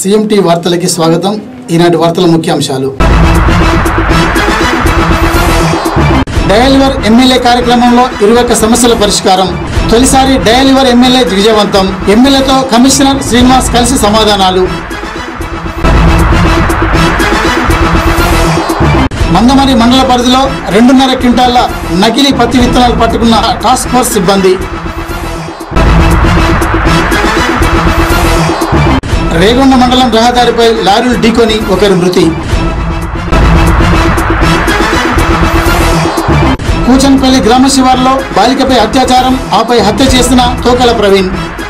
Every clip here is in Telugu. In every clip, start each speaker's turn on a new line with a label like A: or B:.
A: సిఎంటి వార్తలకి స్వాగతం ఈనాటి వార్తల ముఖ్యాంశాలు డయలివర్ ఎమ్మెల్యే కార్యక్రమంలో ఇరవై ఒక్క సమస్యల పరిష్కారం తొలిసారి డయలివర్ ఎమ్మెల్యే విజయవంతం ఎమ్మెల్యేతో కమిషనర్ శ్రీనివాస్ కలిసి సమాధానాలు మందమరి మండల పరిధిలో రెండున్నర క్వింటాళ్ల నకిలీ పత్తి విత్తనాలు పట్టుకున్న టాస్క్ ఫోర్స్ సిబ్బంది రేగొండ మండలం రహదారిపై లారీలు ఢీకొని ఒకరు మృతి కూచన్పల్లి గ్రామ శివార్లో బాలికపై అత్యాచారం ఆపై హత్య చేసిన తోకల ప్రవీణ్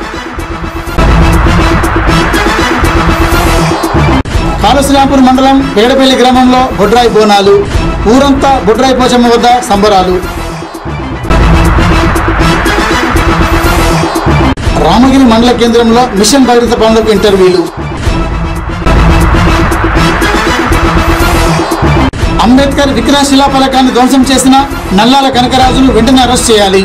A: కాళశ్రీరాంపూర్ మండలం పేడపల్లి గ్రామంలో బొడ్రాయి బోనాలు ఊరంతా బొడ్రాయి పోచమ్మ వద్ద సంబరాలు రామగిరి మండల కేంద్రంలో మిషన్ భగీరథ పనులకు ఇంటర్వ్యూలు అంబేద్కర్ విగ్రహ శిలాఫలకాన్ని ధ్వంసం చేసిన నల్లాల కనకరాజును వెంటనే అరెస్ట్ చేయాలి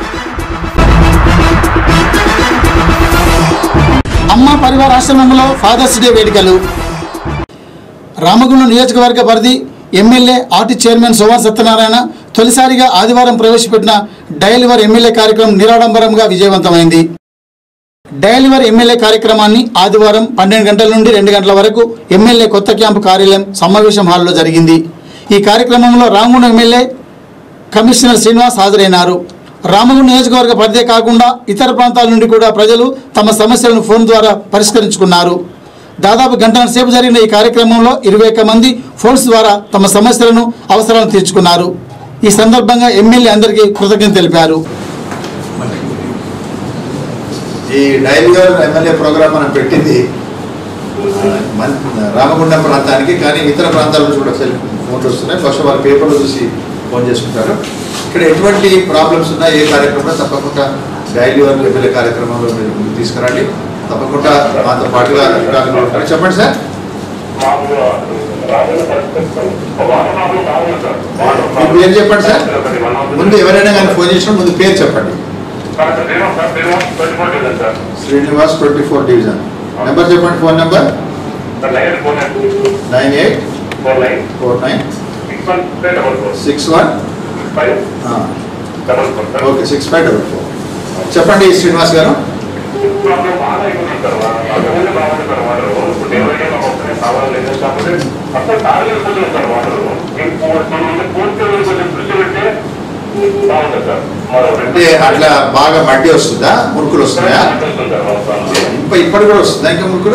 A: అమ్మ పరివార ఆశ్రమంలో ఫాదర్స్ డే వేడుకలు రామగుండం నియోజకవర్గ పరిధి ఎమ్మెల్యే ఆర్టీ చైర్మన్ సోమవార్ సత్యనారాయణ తొలిసారిగా ఆదివారం ప్రవేశపెట్టిన డయలివర్ ఎమ్మెల్యే కార్యక్రమం నిరాడంబరంగా విజయవంతమైంది డయలివర్ ఎమ్మెల్యే కార్యక్రమాన్ని ఆదివారం పన్నెండు గంటల నుండి రెండు గంటల వరకు ఎమ్మెల్యే కొత్త క్యాంపు కార్యాలయం సమావేశం హాల్లో జరిగింది ఈ కార్యక్రమంలో రామగుండం ఎమ్మెల్యే కమిషనర్ శ్రీనివాస్ హాజరైనారు రామగుండం నియోజకవర్గ పరిధే కాకుండా ఇతర ప్రాంతాల నుండి కూడా ప్రజలు తమ సమస్యలను ఫోన్ ద్వారా పరిష్కరించుకున్నారు దాదాపు గంటల సేపు జరిగిన ఈ కార్యక్రమంలో ఇరవై ఒక్క మంది ఫోన్స్ ద్వారా తమ సమస్యలను అవసరాలను తీర్చుకున్నారు ఈ సందర్భంగా ఎమ్మెల్యే అందరికీ కృతజ్ఞత తెలిపారు
B: ఈ డైరీగర్ ఎమ్మెల్యే ప్రోగ్రామ్ మనం పెట్టింది ఆ, మన రామగుండం ప్రాంతానికి కానీ ఇతర ప్రాంతాల నుంచి కూడా సెల్ ఫోన్లు వస్తున్నాయి బహుశా వారి పేపర్లు చూసి ఫోన్ చేసుకుంటారు ఇక్కడ ఎటువంటి ప్రాబ్లమ్స్ ఉన్నా ఏ కార్యక్రమంలో తప్పకుండా డైలీవర్ ఎమ్మెల్యే కార్యక్రమంలో మీరు ముందుకు తీసుకురండి తప్పకుండా మాతో పాటుగా అధికారులు ఉంటారు చెప్పండి సార్ మీ పేరు చెప్పండి సార్ ముందు ఎవరైనా కానీ ఫోన్ చేసినా ముందు పేరు చెప్పండి Srinivas twenty four division number చెప్పండి phone number nine eight four nine six one okay six five double four చెప్పండి శ్రీనివాస్ గారు అంటే అట్లా బాగా మడ్డి వస్తుందా మురుకులు వస్తున్నాయా ఇంకా ఇప్పటి కూడా వస్తుందా ఇంకా మురుకులు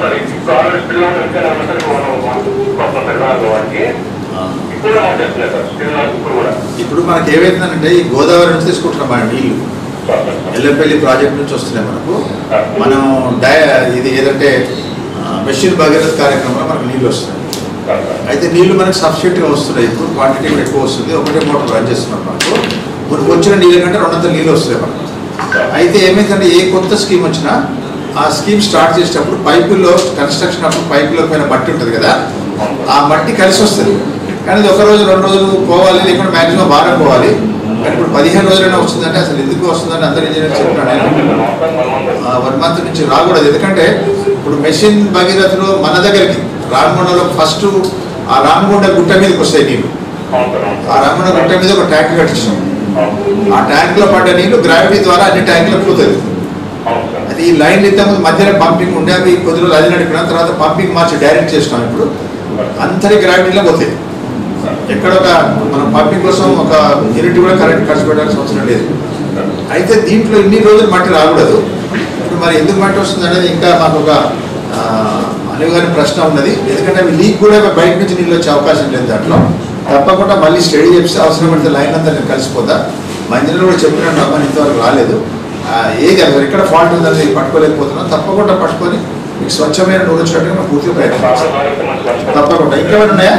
B: ఇప్పుడు మనకి ఏమైందంటే ఈ గోదావరి నుంచి తీసుకుంటున్నాం మన నీళ్లు ఎల్లంపల్లి ప్రాజెక్ట్ నుంచి వస్తున్నాయి మనకు మనం డయ ఇది ఏదంటే మెషిన్ భగీరథ కార్యక్రమంలో మనకు నీళ్లు వస్తున్నాయి అయితే నీళ్లు మనకు సబ్సిడీగా వస్తున్నాయి ఇప్పుడు క్వాంటిటీ కూడా ఎక్కువ వస్తుంది ఒకటే మోటార్ రన్ చేస్తున్నాం మనకు మనకు వచ్చిన నీళ్ళ కంటే రెండంత నీళ్ళు వస్తాయి మనకు అయితే ఏమైందంటే ఏ కొత్త స్కీమ్ వచ్చినా ఆ స్కీమ్ స్టార్ట్ చేసేటప్పుడు పైపుల్లో కన్స్ట్రక్షన్ అప్పుడు పైపులో పైన మట్టి ఉంటుంది కదా ఆ మట్టి కలిసి వస్తుంది కానీ ఇది ఒక రోజు రెండు రోజులు పోవాలి లేకుంటే మ్యాక్సిమం వారం పోవాలి కానీ ఇప్పుడు పదిహేను రోజులైనా వస్తుందంటే అసలు ఎందుకు వస్తుందని అందరు ఇంజనీర్ చెప్పినా నేను వన్ మంత్ నుంచి రాకూడదు ఎందుకంటే ఇప్పుడు మెషిన్ భగీరథలో మన దగ్గరికి రామగుండంలో ఫస్ట్ ఆ రామగుండ గుట్ట మీదకి వస్తాయి నీళ్ళు ఆ రామగుండ గుట్ట మీద ఒక ట్యాంక్ కట్టిస్తాం ఆ ట్యాంక్ లో పడ్డ నీళ్లు గ్రావిటీ ద్వారా అన్ని ట్యాంకులో పోతుంది అది ఈ లైన్ ఇంతకుముందు మధ్యలో పంపింగ్ ఉండే అవి కొద్ది రోజులు అది నడిపిన తర్వాత పంపింగ్ మార్చి డైరెక్ట్ చేస్తాం ఇప్పుడు అంతరి గ్రావిటీలో పోతాయి ఎక్కడ ఒక మనం పంపింగ్ కోసం ఒక యూనిట్ కూడా కరెంట్ ఖర్చు పెట్టాల్సిన అవసరం లేదు అయితే దీంట్లో ఇన్ని రోజులు మట్టి రాకూడదు ఇప్పుడు మరి ఎందుకు మట్టి వస్తుంది అనేది ఇంకా మాకు ఒక ఆ, అనుగాని ప్రశ్న ఉన్నది ఎందుకంటే అవి లీక్ కూడా బయట నుంచి నీళ్ళు వచ్చే అవకాశం లేదు దాంట్లో తప్పకుండా మళ్ళీ స్టడీ చేస్తే అవసరం పడితే లైన్ అంతా నేను కలిసిపోతా మా ఇంజనీర్ కూడా చెప్పినాడు అమ్మ ఇంతవరకు రాలేదు ఆ, ఏది అసలు ఎక్కడ ఫాల్ట్ ఉందని పట్టుకోలేకపోతున్నాం తప్పకుండా పట్టుకొని మీకు స్వచ్ఛమైన నూనె వచ్చినట్టుగా మనం పూర్తిగా ప్రయత్నం చేస్తాం తప్పకుండా ఇంకేమైనా ఉన్నాయా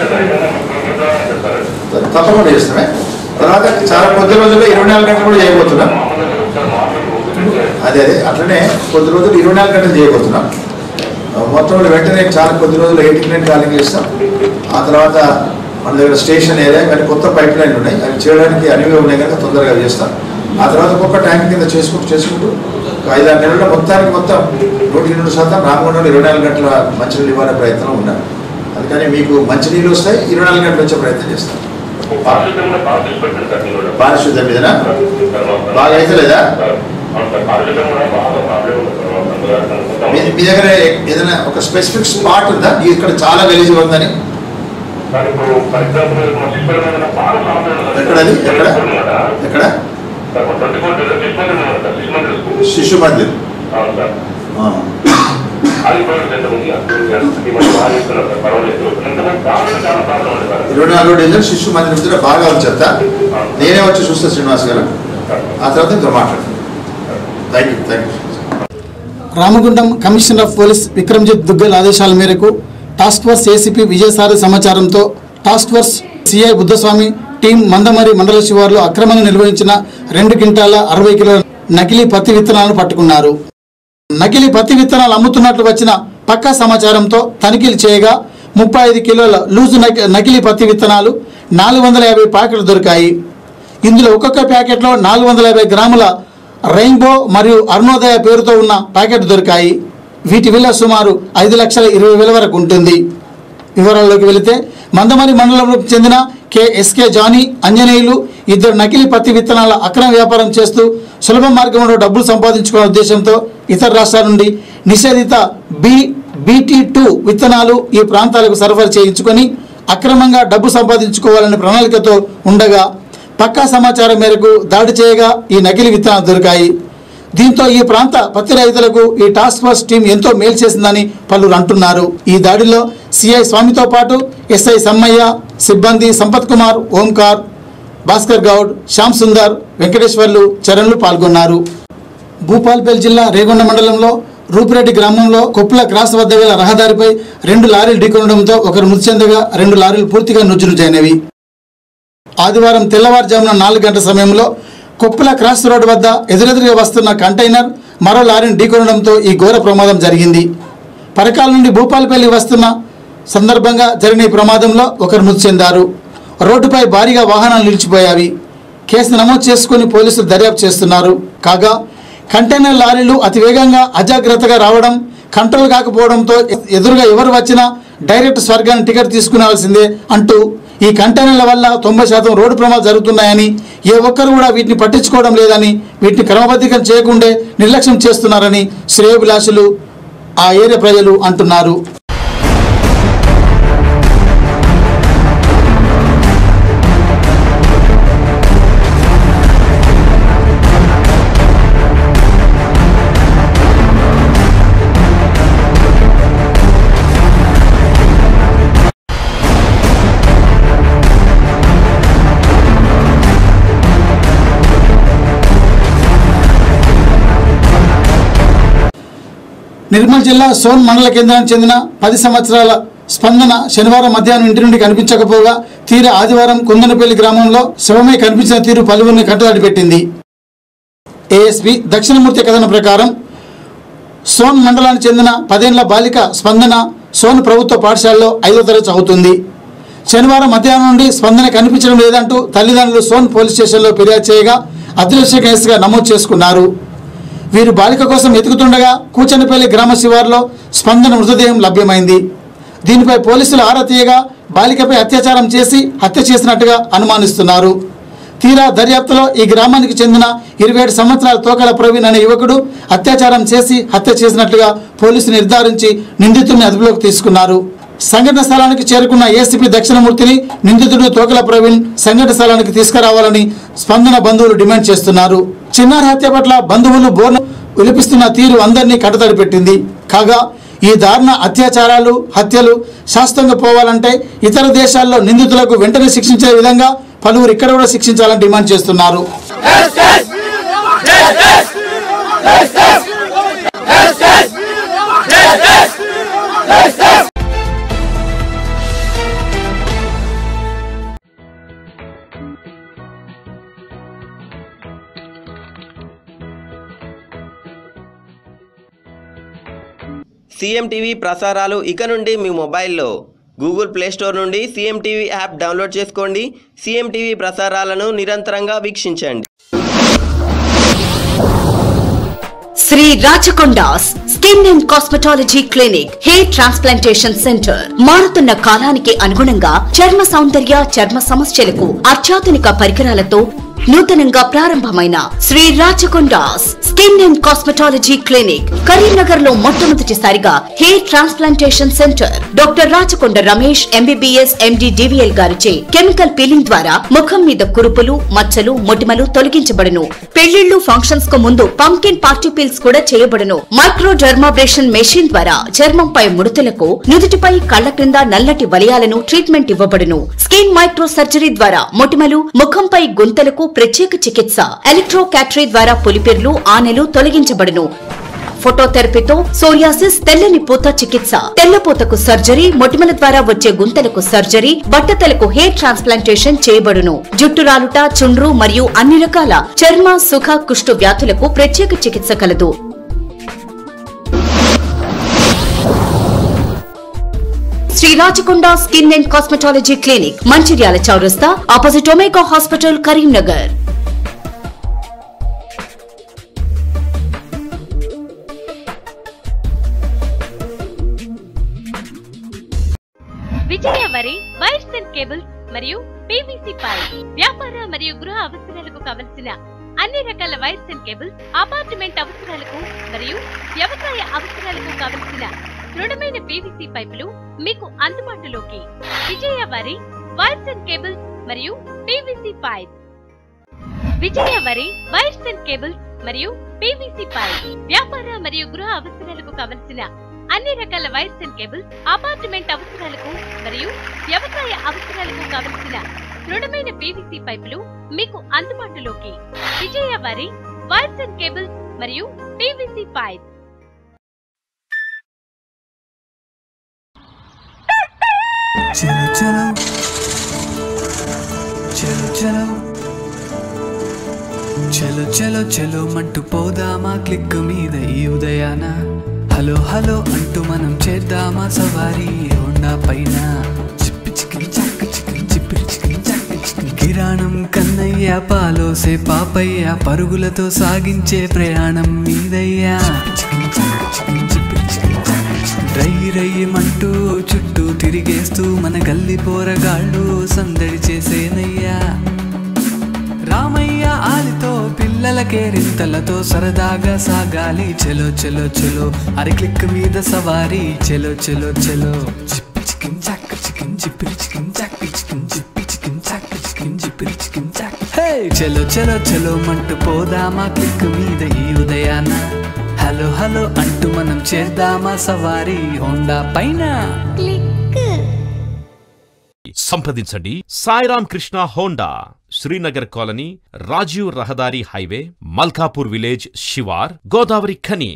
B: తప్పకుండా చేస్తామే తర్వాత చాలా కొద్ది రోజుల్లో ఇరవై నాలుగు గంటలు కూడా చేయబోతున్నాం అదే అదే అట్లనే కొద్ది రోజులు ఇరవై నాలుగు గంటలు చేయబోతున్నాం ఆ, మొత్తం కూడా వెంటనే చాలా కొద్ది రోజులు ఎయిటీ నైన్ కాలింగ్ చేస్తాం ఆ తర్వాత మన దగ్గర స్టేషన్ ఏరియా కానీ కొత్త పైప్ లైన్ ఉన్నాయి అవి చేయడానికి అనివే ఉన్నాయి కనుక తొందరగా చేస్తాం ఆ తర్వాత ఒక్కొక్క ట్యాంక్ కింద చేసుకుంటూ చేసుకుంటూ ఒక ఐదారు నెలల్లో మొత్తానికి మొత్తం నూటికి రెండు శాతం రామగుండంలో ఇరవై నాలుగు గంటల మంచినీళ్ళు ఇవ్వనే ప్రయత్నం ఉన్నారు అందుకని మీకు మంచినీళ్ళు వస్తాయి ఇరవై నాలుగు గంటలు వచ్చే ప్రయత్నం చేస్తాం
C: పారిశుద్ధ్యం కూడా బాగా దృష్టి పెట్టండి సార్ మీరు కూడా.
B: పారిశుద్ధ్యం మీదనా
C: సార్, మాకు
B: బాగా అయితే లేదా
C: సార్, అవును సార్, పారిశుద్ధ్యం కూడా బాగా ప్రాబ్లం ఉంది సార్ మాకు అందులో కొంచెం-
B: మీ మీ దగ్గర ఏదైనా ఒక స్పెసిఫిక్ స్పాట్ ఉందా ఇది ఇక్కడ చాలా గలీజ్గా ఉందని
C: సార్, ఇప్పుడు ఫర్ ఎగ్జాంపుల్ మన శిశువుల మీద బాగా ప్రాబ్లం ఉంది సార్.
B: ఎక్కడది? ఎక్కడ?
C: శిశువుల మీద,
B: ఎక్కడ
C: సార్, మన 24 డేస్ శిశు మందిరం ఉంది సార్, శిశు మందిరం స్కూల్.
B: శిశు మందిర్
C: అవును సార్.
B: ఆ.
C: ఆగిపోయిన సెంటర్ ఉంది. అది మనం బాగా చేస్తున్నారు సార్, పర్వాలేదు. ఎంతమంది చాలా చాలా ప్రాబ్లం ఉంది సార్.
B: ఇరవై నాలుగో డివిజన్ శిశు మందిర్ దగ్గర బాగా ఉంచేస్తా నేనే వచ్చి చూస్తా శ్రీనివాస్ గారు ఆ తర్వాత ఇంకా మాట్లాడతాను thank you thank you
A: Ramagundam commissioner of police Vikramjit Duggal ఆదేశాల మేరకు టాస్క్ ఫోర్స్ ఏసీపీ విజయసారి సమాచారంతో task force CI Buddhaswamy team Mandamarri మండల శివార్లో అక్రమంగా నిర్వహించిన రెండు క్వింటాల అరవై కిలోల నకిలీ పత్తి విత్తనాలను పట్టుకున్నారు నకిలీ పత్తి విత్తనాలు అమ్ముతున్నట్లు వచ్చిన పక్కా సమాచారంతో తనిఖీలు చేయగా ముప్పై ఐదు కిలోల లూజు నకి- నకిలీ పత్తి విత్తనాలు నాలుగు వందల యాభై ప్యాకెట్లు దొరికాయి ఇందులో ఒక్కొక్క ప్యాకెట్లో నాలుగు వందల యాభై గ్రాముల రెయిన్బో మరియు అరుణోదయ పేరుతో ఉన్న ప్యాకెట్ దొరికాయి వీటి విలువ సుమారు ఐదు లక్షల ఇరవై వేల వరకు ఉంటుంది వివరాల్లోకి వెళితే మందమరి మండలంలోకి చెందిన కె ఎస్కే జానీ అంజనేయులు ఇద్దరు నకిలీ పత్తి విత్తనాల అక్రమ వ్యాపారం చేస్తూ సులభ మార్గంలో డబ్బులు సంపాదించుకునే ఉద్దేశంతో ఇతర రాష్ట్రాల నుండి నిషేధిత బి బీటీ టూ విత్తనాలు ఈ ప్రాంతాలకు సరఫరా చేయించుకొని అక్రమంగా డబ్బు సంపాదించుకోవాలనే ప్రణాళికతో ఉండగా పక్కా సమాచారం మేరకు దాడి చేయగా ఈ నకిలీ విత్తనాలు దొరికాయి దీంతో ఈ ప్రాంత పత్తి రైతులకు ఈ టాస్క్ ఫోర్స్ టీం ఎంతో మేలు చేసిందని పలువురు అంటున్నారు ఈ దాడిలో సిఐ స్వామితో పాటు ఎస్ఐ సమ్మయ్య సిబ్బంది సంపత్ కుమార్ ఓంకార్ భాస్కర్ గౌడ్ శ్యామ్ సుందర్ వెంకటేశ్వర్లు చరణ్లు పాల్గొన్నారు భూపాల్పేల్ జిల్లా రేగొండ మండలంలో రూపురెడ్డి గ్రామంలో కొప్పుల క్రాస్ వద్ద గల రహదారిపై రెండు లారీలు ఢీకొనడంతో ఒకరు మృతి చెందగా రెండు లారీలు పూర్తిగా నుజ్జునుజైనవి ఆదివారం తెల్లవారుజామున నాలుగు గంటల సమయంలో కొప్పుల క్రాస్ రోడ్ వద్ద ఎదురెదురుగా వస్తున్న కంటైనర్ మరో లారీని ఢీకొనడంతో ఈ ఘోర ప్రమాదం జరిగింది పరకాల నుండి భూపాలపల్లి వస్తున్న సందర్భంగా జరిగిన ఈ ప్రమాదంలో ఒకరు మృతి చెందారు రోడ్డుపై భారీగా వాహనాలు నిలిచిపోయావి కేసు నమోదు చేసుకుని పోలీసులు దర్యాప్తు చేస్తున్నారు కాగా కంటైనర్ లారీలు అతి వేగంగా అజాగ్రత్తగా రావడం కంట్రోల్ కాకపోవడంతో ఎదురుగా ఎవరు వచ్చినా డైరెక్ట్ స్వర్గాన్ని టికెట్ తీసుకునేవాల్సిందే అంటూ ఈ కంటైనర్ల వల్ల తొంభై శాతం రోడ్డు ప్రమాదాలు జరుగుతున్నాయని ఏ ఒక్కరు కూడా వీటిని పట్టించుకోవడం లేదని వీటిని క్రమబద్ధీకరణ చేయకుండే నిర్లక్ష్యం చేస్తున్నారని శ్రేయోభిలాషులు ఆ ఏరియా ప్రజలు అంటున్నారు నిర్మల్ జిల్లా సోన్ మండల కేంద్రానికి చెందిన పది సంవత్సరాల స్పందన శనివారం మధ్యాహ్నం ఇంటి నుండి కనిపించకపోగా తీర ఆదివారం కుందనపల్లి గ్రామంలో శవమై కనిపించిన తీరు పలువురిని కట్టుదాడి పెట్టింది ఏఎస్పి దక్షిణమూర్తి కథనం ప్రకారం సోన్ మండలానికి చెందిన పదేళ్ల బాలిక స్పందన సోన్ ప్రభుత్వ పాఠశాలలో ఐదో తరగతి చదువుతుంది శనివారం మధ్యాహ్నం నుండి స్పందన కనిపించడం లేదంటూ తల్లిదండ్రులు సోన్ పోలీస్ స్టేషన్లో ఫిర్యాదు చేయగా అదృశ్య కేసుగా నమోదు చేసుకున్నారు వీరు బాలిక కోసం వెతుకుతుండగా కూచనపల్లి గ్రామ శివారులో స్పందన మృతదేహం లభ్యమైంది దీనిపై పోలీసులు ఆరా తీయగా బాలికపై అత్యాచారం చేసి హత్య చేసినట్టుగా అనుమానిస్తున్నారు తీరా దర్యాప్తులో ఈ గ్రామానికి చెందిన ఇరవై ఏడు సంవత్సరాల తోకల ప్రవీణ్ అనే యువకుడు అత్యాచారం చేసి హత్య చేసినట్లుగా పోలీసులు నిర్ధారించి నిందితుడిని అదుపులోకి తీసుకున్నారు సంఘటన స్థలానికి చేరుకున్న ఏసీపీ దక్షిణమూర్తిని నిందితుడు తోకల ప్రవీణ్ సంఘటన స్థలానికి తీసుకురావాలని స్పందన బంధువులు డిమాండ్ చేస్తున్నారు చిన్నారి హత్య పట్ల బంధువులు బోర్ను విలిపిస్తున్న తీరు అందరినీ కట్టతడి పెట్టింది కాగా ఈ దారుణ అత్యాచారాలు హత్యలు శాస్త్రంగా పోవాలంటే ఇతర దేశాల్లో నిందితులకు వెంటనే శిక్షించే విధంగా పలువురు ఇక్కడ కూడా శిక్షించాలని డిమాండ్ చేస్తున్నారు
D: సీఎం టీవీ ప్రసారాలు ఇక నుండి మీ మొబైల్లో గూగుల్ ప్లే స్టోర్ నుండి సీఎం టీవీ యాప్ డౌన్లోడ్ చేసుకోండి సీఎం టీవీ ప్రసారాలను నిరంతరంగా వీక్షించండి
E: Shri Rachakonda's skin and cosmetology clinic hair transplantation centre మారుతున్న కాలానికి అనుగుణంగా చర్మ సౌందర్య చర్మ సమస్యలకు అత్యాధునిక పరికరాలతో నూతనంగా ప్రారంభమైన Shri Rachakonda's skin and cosmetology clinic Karimnagar లో మొట్టమొదటిసారిగా hair transplantation centre doctor Rachakonda Ramesh MBBS MD DVL గారిచే కెమికల్ పీలింగ్ ద్వారా ముఖం మీద కురుపులు మచ్చలు మొటిమలు తొలగించబడును పెళ్లిళ్లు ఫంక్షన్స్ కు ముందు పంకిన్ పార్టీ పీల్స్ కూడా చేయబడును మైక్రో డర్మాబ్రేషన్ మెషిన్ ద్వారా చర్మంపై ముడతలకు నుదుటిపై కళ్ల క్రింద నల్లటి వలయాలను ట్రీట్మెంట్ ఇవ్వబడును స్కిన్ మైక్రో సర్జరీ ద్వారా మొటిమలు ముఖంపై గుంతలకు ప్రత్యేక చికిత్స ఎలక్ట్రో క్యాటరీ ద్వారా పులిపిర్లు ఆనెలు తొలగించబడును ఫోటోథెరపీతో సోరియాసిస్ తెల్లని పూత చికిత్స తెల్లపూతకు సర్జరీ మొటిమల ద్వారా వచ్చే గుంతలకు సర్జరీ బట్టతలకు హెయిర్ ట్రాన్స్ప్లాంటేషన్ చేయబడును జుట్టు రాలుట చుండ్రు మరియు అన్ని రకాల చర్మ సుఖ కుష్టు వ్యాధులకు ప్రత్యేక చికిత్స కలదు Shri Rachakonda skin and cosmetology clinic Mancherial చౌరస్తా opposite omega hospital Karimnagar
F: Vijaya వరి వైర్స్ అండ్ కేబుల్స్ మరియు పీవీసీ పైప్ వ్యాపార మరియు గృహ అవసరాలకు కావలసిన అన్ని రకాల వైర్స్ అండ్ కేబుల్స్ అపార్ట్మెంట్ అవసరాలకు మరియు వ్యవసాయ అవసరాలకు కావలసిన దృఢమైన పీవీసీ పైపులు మీకు అందుబాటులోకి విజయ వరి వైర్స్ అండ్ కేబుల్స్ మరియు పీవీసీ పైప్ విజయ వరి వైర్స్ అండ్ కేబుల్స్ మరియు పీవీసీ పైప్ వ్యాపార మరియు గృహ అవసరాలకు కావలసిన అన్ని రకాల వైర్స్ అండ్ కేబుల్స్ అపార్ట్మెంట్ అవసరాలకు మరియు వ్యవసాయ అవసరాలకు కావలసిన దృఢమైన పీవీసీ పైపులు మీకు అందుబాటులోకి విజయ వారి వైర్స్ అండ్ కేబుల్స్ మరియు పీవీసీ పైప్
G: చలో చలో చలో చలో చలో చలో చలో మంటూ పోదామా క్లిక్ మీద ఈ ఉదయాన హలో హలో అంటూ మనం చేద్దామా సవారీ హోండా పైన చిప్పి చికిన్ చాక్ చికిన్ చిప్పిరి చికిన్ చాక్ చికిన్ కిరాణం కన్నయ్య పాలోసే పాపయ్య పరుగులతో సాగించే ప్రయాణం మీదయ్యా చికిన్ చాక్ చికిన్ చిప్పిరి చికిన్ చాక్ చికిన్ రై రయ్యమంటూ చుట్టూ తిరిగేస్తూ మన గల్లి పోరగాళ్ళు సందడి చేసేనయ్యా రామయ్య ఆలితో పిల్లలకే రింతలతో సరదాగా సాగాలి చెలో చెలో చెలో అరి క్లిక్ మీద సవారీ చెలో చెలో చెలో చిప్పి చికిన్ చాక్ చికిన్ చిప్పిరి చికిన్ చాక్ చికిన్ చిప్పి చికిన్ చాక్ చికిన్ చిప్పిరి చికిన్ చాక్ హే చెలో చెలో చెలో మంటూ పోదామా క్లిక్ మీద ఈ ఉదయాన హలో హలో అంటూ మనం చేద్దామా సవారీ హోండా పైన
H: సంప్రదించండి సాయిరామ్ కృష్ణ హోండా శ్రీనగర్ కాలనీ రాజీవ్ రహదారి హైవే మల్కాపూర్ విలేజ్ శివార్ గోదావరి ఖని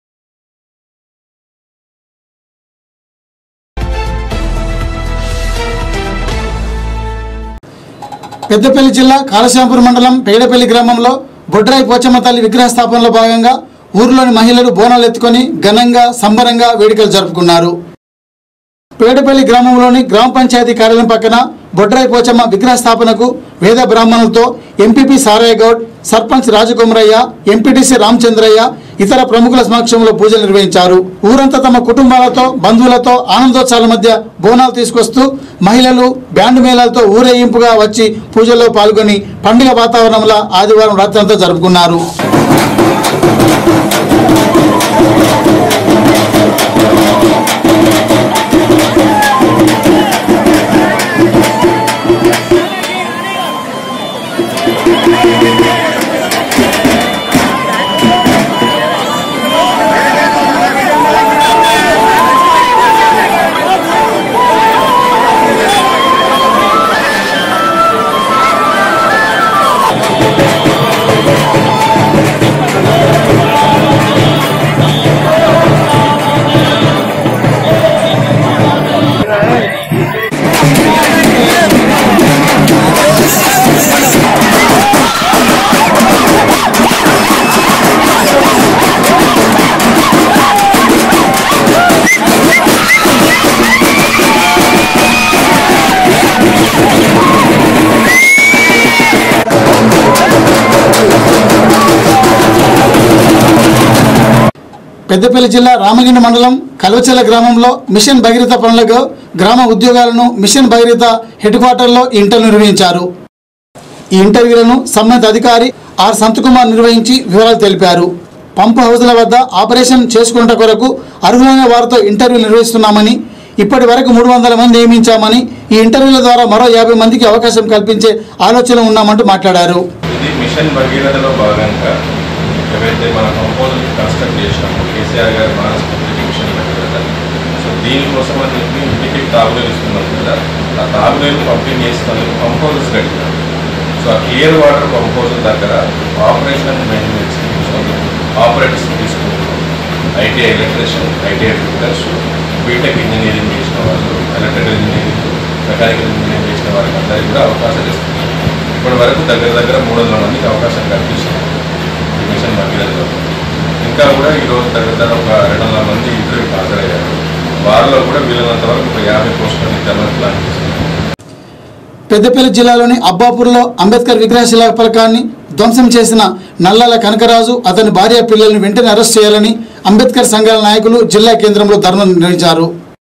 A: పెద్దపల్లి జిల్లా కాళశ్యాంపూర్ మండలం పేడపల్లి గ్రామంలో బొడ్రాయి పోచమ్మ తల్లి విగ్రహ స్థాపనలో భాగంగా ఊరిలోని మహిళలు బోనాలు ఎత్తుకొని ఘనంగా సంబరంగా వేడుకలు జరుపుకున్నారు పేడపల్లి గ్రామంలోని గ్రామ పంచాయతీ కార్యాలయం పక్కన బొడ్రాయి పోచమ్మ విగ్రహ స్థాపనకు వేద బ్రాహ్మణులతో ఎంపీపీ సారయ్య గౌడ్ సర్పంచ్ రాజకుమరయ్య ఎంపీటీసీ రామచంద్రయ్య ఇతర ప్రముఖుల సమక్షంలో పూజలు నిర్వహించారు ఊరంతా తమ కుటుంబాలతో బంధువులతో ఆనందోత్సవాల మధ్య బోనాలు తీసుకొస్తూ మహిళలు బ్యాండ్ మేళాలతో ఊరేగింపుగా వచ్చి పూజల్లో పాల్గొని పండుగ వాతావరణంలో ఆదివారం రాత్రంతా జరుపుకున్నారు పెద్దపల్లి జిల్లా రామగిరి మండలం కల్వచెల గ్రామంలో మిషన్ భగీరథ పనులకు గ్రామ ఉద్యోగాలను మిషన్ భగీరథ హెడ్ క్వార్టర్లో ఈ ఇంటర్వ్యూ నిర్వహించారు ఈ ఇంటర్వ్యూలను సంబంధిత అధికారి ఆర్ సంతకుమార్ నిర్వహించి వివరాలు తెలిపారు పంపు హౌజుల వద్ద ఆపరేషన్ చేసుకున్న కొరకు అర్హులైన వారితో ఇంటర్వ్యూ నిర్వహిస్తున్నామని ఇప్పటి వరకు మూడు వందల మంది నియమించామని ఈ ఇంటర్వ్యూల ద్వారా మరో యాభై మందికి అవకాశం కల్పించే ఆలోచన ఉన్నామంటూ మాట్లాడారు
I: ఇది మిషన్ భగీరథలో భాగంగా ఏవైతే మన కంపోజర్ కన్స్ట్రక్ట్ చేసినామో కేసీఆర్ గారి మానసిక మిషన్ భగీరథ సో దీనికోసం అని చెప్పి ఇంటికి తాగునీరు ఇస్తున్నాం కదా ఆ తాగునీరు పంపిణీ చేసినందుకు కంపోజర్స్ కట్టినాం సో ఆ క్లియర్ వాటర్ కంపోజర్ దగ్గర ఆపరేషన్ అండ్ మెయింటెనెన్స్ ఆపరేటర్స్ తీసుకుంటున్నాం ITI electrician ITI fitters BTech engineering చేసిన వాళ్ళు ఎలక్ట్రికల్ ఇంజనీరింగ్ మెకానికల్ ఇంజనీరింగ్ చేసిన వారికి అందరికీ కూడా అవకాశాలు ఇస్తున్నాం ఇప్పటి వరకు దగ్గర దగ్గర మూడు వందల మందికి అవకాశం కల్పిస్తున్నాం ఈ మిషన్ భగీరథలో ఇంకా కూడా ఈరోజు దగ్గర దగ్గర ఒక రెండు వందల మంది ఇంటర్వ్యూకి హాజరయ్యారు వారిలో కూడా వీలైనంత వరకు ఒక యాభై పోస్టులను ఇద్దామని ప్లాన్ చేస్తున్నాం
A: పెద్దపల్లి జిల్లాలోని అబ్బాపూర్లో అంబేద్కర్ విగ్రహ శిలా ఫలకాన్ని ధ్వంసం చేసిన నల్లాల కనకరాజు అతని భార్య పిల్లల్ని వెంటనే అరెస్ట్ చేయాలని అంబేద్కర్ సంఘాల నాయకులు జిల్లా కేంద్రంలో ధర్నా నిర్వహించారు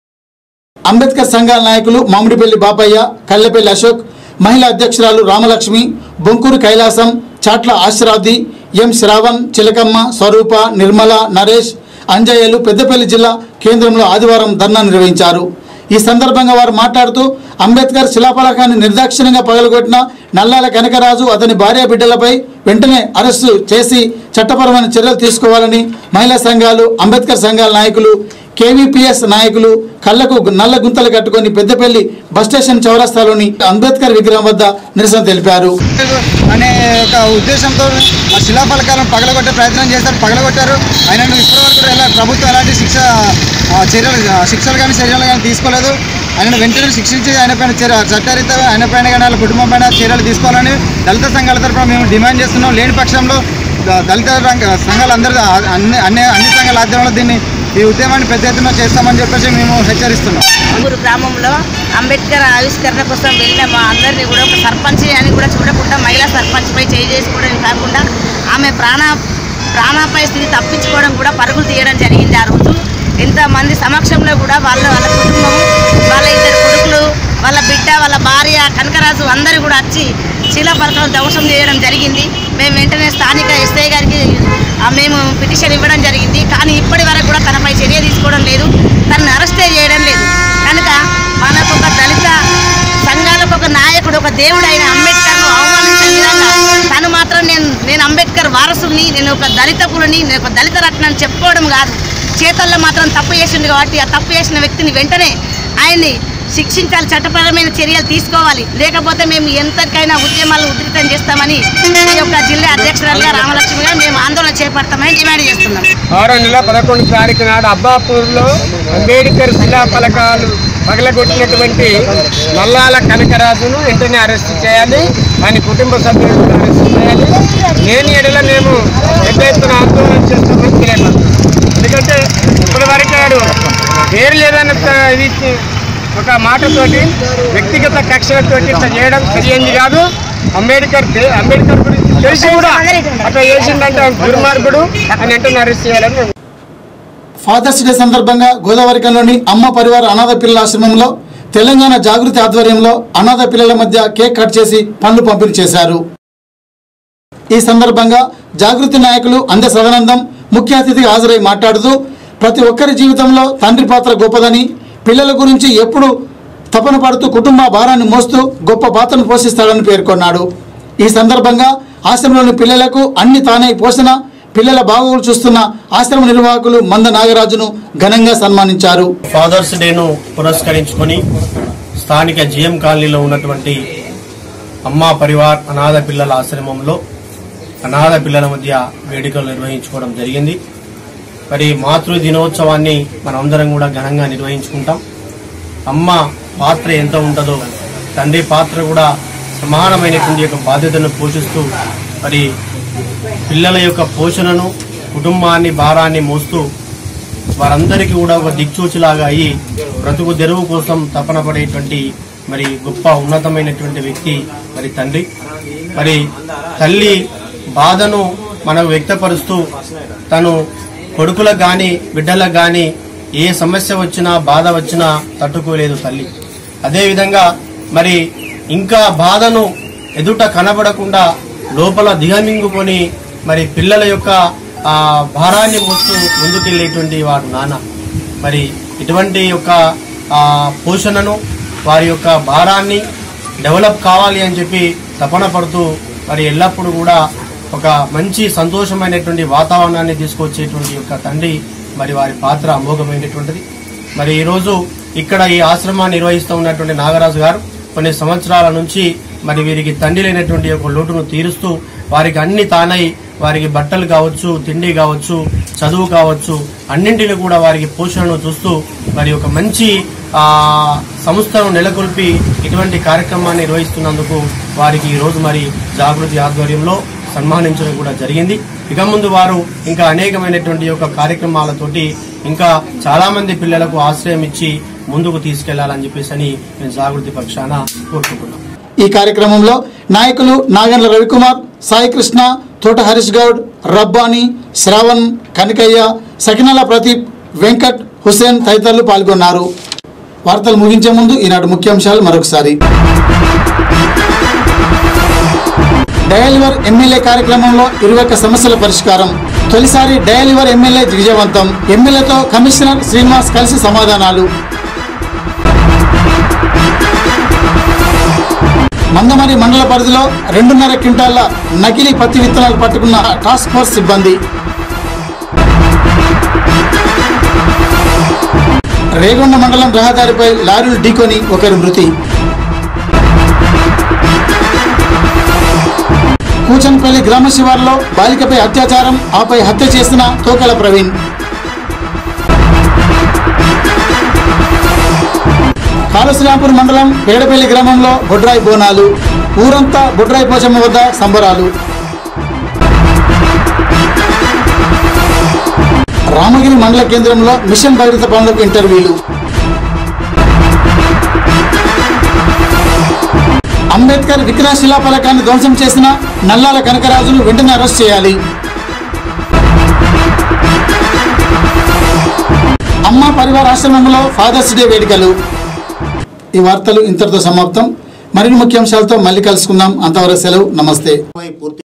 A: అంబేద్కర్ సంఘాల నాయకులు మామిడిపల్లి బాపయ్య కల్లెపల్లి అశోక్ మహిళా అధ్యక్షురాలు రామలక్ష్మి బొంకూరు కైలాసం చాట్ల ఆశ్రాది ఎం శ్రావణ్ చిలకమ్మ స్వరూప నిర్మల నరేష్ అంజయ్యలు పెద్దపల్లి జిల్లా కేంద్రంలో ఆదివారం ధర్నా నిర్వహించారు ఈ సందర్భంగా వారు మాట్లాడుతూ అంబేద్కర్ శిలాఫలకాన్ని నిర్దాక్షిణ్యంగా పగలగొట్టిన నల్లాల కనకరాజు అతని భార్య బిడ్డలపై వెంటనే అరెస్టు చేసి చట్టపరమైన చర్యలు తీసుకోవాలని మహిళా సంఘాలు అంబేద్కర్ సంఘాల నాయకులు కేవీపీఎస్ నాయకులు కళ్లకు నల్ల గుంతలు కట్టుకొని పెద్దపల్లి బస్ స్టేషన్ చౌరస్తాలోని అంబేద్కర్ విగ్రహం వద్ద నిరసన తెలిపారు
J: అనే ఒక ఉద్దేశంతో ఆ శిలాఫలకాలను పగలగొట్టే ప్రయత్నం చేశారు పగలగొట్టారు ఆయనను ఇప్పటివరకు కూడా ఎలా ప్రభుత్వం ఎలాంటి శిక్ష ఆ, చర్యలు ఆ, శిక్షలు కానీ చర్యలు కానీ తీసుకోలేదు ఆయనను వెంటనే శిక్షించి ఆయన పైన చర్య చట్టరీత్యా ఆయన పైన కానీ వాళ్ళ కుటుంబం పైన చర్యలు తీసుకోవాలని దళిత సంఘాల తరఫున మేము డిమాండ్ చేస్తున్నాం లేని పక్షంలో ద- దళిత రంగ సంఘాలందరూ అన్ని అన్ని అన్ని సంఘాల ఆధ్వర్యంలో దీన్ని ఈ ఉద్యమాన్ని పెద్ద ఎత్తున చేస్తామని చెప్పేసి మేము హెచ్చరిస్తున్నాం
K: ఊరు గ్రామంలో అంబేద్కర్ ఆవిష్కరణ కోసం వెళ్ళిన మా అందరినీ కూడా ఒక సర్పంచ్ అని కూడా చూడకుండా మహిళా సర్పంచ్పై చేయి చేసుకోవడం కాకుండా ఆమె ప్రాణ ప్రాణాపాయ స్థితి తప్పించుకోవడం కూడా పరుగులు తీయడం జరిగింది ఆ రోజు ఎంతమంది సమక్షంలో కూడా వాళ్ళ వాళ్ళ కుటుంబం వాళ్ళ ఇద్దరు కొడుకులు వాళ్ళ బిడ్డ వాళ్ళ భార్య కనకరాజు అందరూ కూడా వచ్చి శిలాఫలకం ధ్వంసం చేయడం జరిగింది మేము వెంటనే స్థానిక ఎస్ఐ గారికి ఆ, మేము పిటిషన్ ఇవ్వడం జరిగింది కానీ ఇప్పటి వరకు కూడా తనపై చర్య తీసుకోవడం లేదు తనని అరెస్టే చేయడం లేదు కనుక మనకు ఒక దళిత సంఘాలకు ఒక నాయకుడు ఒక దేవుడు అయిన అంబేద్కర్ను అవమానించే విధంగా తను మాత్రం నేను నేను అంబేద్కర్ వారసుని నేను ఒక దళిత కులని నేను ఒక దళిత రత్నాన్ని చెప్పుకోవడం కాదు చేతల్లో మాత్రం తప్పు చేసిండు కాబట్టి ఆ తప్పు చేసిన వ్యక్తిని వెంటనే ఆయన్ని శిక్షించాలి చట్టపరమైన చర్యలు తీసుకోవాలి లేకపోతే మేము ఎంతకైనా ఉద్యమాలు ఉధృతం చేస్తామని ఈ యొక్క జిల్లా అధ్యక్షురాలుగా రామలక్ష్మి గారు మేము ఆందోళన చేపడతామని డిమాండ్ చేస్తున్నాం
L: ఆరో నెల పదకొండు తారీఖు నాడు అబ్బాపూర్లో అంబేద్కర్ శిలా ఫలకాలు పగలగొట్టినటువంటి నల్లాల కనకరాజును వెంటనే అరెస్ట్ చేయాలి ఆయన కుటుంబ సభ్యులను అరెస్ట్ చేయాలి లేని ఎడల మేము పెద్ద ఎత్తున ఆందోళన చేస్తామని తెలియపడుతున్నాం ఎందుకంటే ఇప్పటి వరకు వాడు పేరు లేదన్న ఇది ఒక మాటతోటి వ్యక్తిగత కక్షలతోటి ఇట్లా చేయడం సరియైంది కాదు అంబేద్కర్ దే- అంబేద్కర్ గురించి తెలిసి కూడా అట్లా చేసిందంటే ఆయన దుర్మార్గుడు అని వెంటనే అరెస్ట్ చేయాలని మేము
A: ఫాదర్స్ డే సందర్భంగా గోదావరికంలోని అమ్మ పరివార అనాథ పిల్లల ఆశ్రమంలో తెలంగాణ జాగృతి ఆధ్వర్యంలో అనాథ పిల్లల మధ్య కేక్ కట్ చేసి పండ్లు పంపిణీ చేశారు ఈ సందర్భంగా జాగృతి నాయకులు అందె సదానందం ముఖ్య అతిథిగా హాజరై మాట్లాడుతూ ప్రతి ఒక్కరి జీవితంలో తండ్రి పాత్ర గొప్పదని పిల్లల గురించి ఎప్పుడు తపన పడుతూ కుటుంబ భారాన్ని మోస్తూ గొప్ప పాత్రను పోషిస్తాడని పేర్కొన్నాడు ఈ సందర్భంగా ఆశ్రమంలోని పిల్లలకు అన్ని తానే పోషణ పిల్లల బాగోగులు చూస్తున్న ఆశ్రమ నిర్వాహకులు మంద నాగరాజును ఘనంగా సన్మానించారు
M: ఫాదర్స్ డేను పురస్కరించుకొని స్థానిక జిఎం కాలనీలో ఉన్నటువంటి అమ్మా పరివార్ అనాథ పిల్లల ఆశ్రమంలో అనాథ పిల్లల మధ్య వేడుకలు నిర్వహించుకోవడం జరిగింది మరి మాతృ దినోత్సవాన్ని మనమందరం కూడా ఘనంగా నిర్వహించుకుంటాం అమ్మ పాత్ర ఎంత ఉంటుందో తండ్రి పాత్ర కూడా సమానమైనటువంటి యొక్క బాధ్యతను పోషిస్తూ మరి పిల్లల యొక్క పోషణను కుటుంబాన్ని భారాన్ని మోస్తూ వారందరికీ కూడా ఒక దిక్చూచిలాగా అయ్యి బ్రతుకు తెరువు కోసం తపన పడేటువంటి మరి గొప్ప ఉన్నతమైనటువంటి వ్యక్తి మరి తండ్రి మరి తల్లి బాధను మనకు వ్యక్తపరుస్తూ తను కొడుకులకు కానీ బిడ్డలకు కానీ ఏ సమస్య వచ్చినా బాధ వచ్చినా తట్టుకోలేదు తల్లి అదేవిధంగా మరి ఇంకా బాధను ఎదుట కనబడకుండా లోపల దిగమింగుకొని మరి పిల్లల యొక్క ఆ భారాన్ని మోస్తూ ముందుకెళ్లేటువంటి వాడు నాన్న మరి ఇటువంటి యొక్క ఆ పోషణను వారి యొక్క భారాన్ని డెవలప్ కావాలి అని చెప్పి తపన పడుతూ మరి ఎల్లప్పుడూ కూడా ఒక మంచి సంతోషమైనటువంటి వాతావరణాన్ని తీసుకొచ్చేటువంటి యొక్క తండ్రి మరి వారి పాత్ర అమోఘమైనటువంటిది మరి ఈరోజు ఇక్కడ ఈ ఆశ్రమాన్ని నిర్వహిస్తూ ఉన్నటువంటి నాగరాజు గారు కొన్ని సంవత్సరాల నుంచి మరి వీరికి తండ్రి లేనటువంటి ఒక లోటును తీరుస్తూ వారికి అన్ని తానై వారికి బట్టలు కావచ్చు తిండి కావచ్చు చదువు కావచ్చు అన్నింటిని కూడా వారికి పోషణను చూస్తూ మరి ఒక మంచి ఆ సంస్థను నెలకొల్పి ఇటువంటి కార్యక్రమాన్ని నిర్వహిస్తున్నందుకు వారికి ఈ రోజు మరి జాగృతి ఆధ్వర్యంలో సన్మానించడం కూడా జరిగింది ఇక ముందు వారు ఇంకా అనేకమైనటువంటి యొక్క కార్యక్రమాలతోటి ఇంకా చాలా మంది పిల్లలకు ఆశ్రయం ఇచ్చి ముందుకు తీసుకెళ్లాలని చెప్పేసి అని నేను జాగృతి పక్షాన కోరుకుంటున్నాను
A: ఈ కార్యక్రమంలో నాయకులు నాగండ్ల రవికుమార్ సాయి కృష్ణ తోట హరీష్ గౌడ్ రబ్బాని శ్రావణ్ కనకయ్య సకినాల ప్రదీప్ వెంకట్ హుసేన్ తదితరులు పాల్గొన్నారు వార్తలు ముగించే ముందు ఈనాటి ముఖ్యాంశాలు మరొకసారి డయలివర్ ఎమ్మెల్యే కార్యక్రమంలో ఇరవై ఒక్క సమస్యల పరిష్కారం తొలిసారి డయలివర్ ఎమ్మెల్యే విజయవంతం ఎమ్మెల్యేతో కమిషనర్ శ్రీనివాస్ కలిసి సమాధానాలు మందమరి మండల పరిధిలో రెండున్నర క్వింటాళ్ల నకిలీ పత్తి విత్తనాలు పట్టుకున్న టాస్క్ ఫోర్స్ సిబ్బంది రేగొండ మండలం రహదారిపై లారీలు ఢీకొని ఒకరు మృతి కూచన్పల్లి గ్రామ శివార్లో బాలికపై అత్యాచారం ఆపై హత్య చేసిన తోకల ప్రవీణ్ కాళశ్రీరాంపూర్ మండలం పేడపల్లి గ్రామంలో బొడ్రాయి బోనాలు ఊరంతా బొడ్రాయి పోచమ్మ వద్ద సంబరాలు రామగిరి మండల కేంద్రంలో మిషన్ భగీరథ పనులకు ఇంటర్వ్యూలు అంబేద్కర్ విగ్రహ శిలాఫలకాన్ని ధ్వంసం చేసిన నల్లాల కనకరాజును వెంటనే అరెస్ట్ చేయాలి అమ్మ పరివార ఆశ్రమంలో ఫాదర్స్ డే వేడుకలు ఈ వార్తలు ఇంతటితో సమాప్తం మరిన్ని ముఖ్యాంశాలతో మళ్ళీ కలుసుకుందాం అంతవరకు సెలవు నమస్తే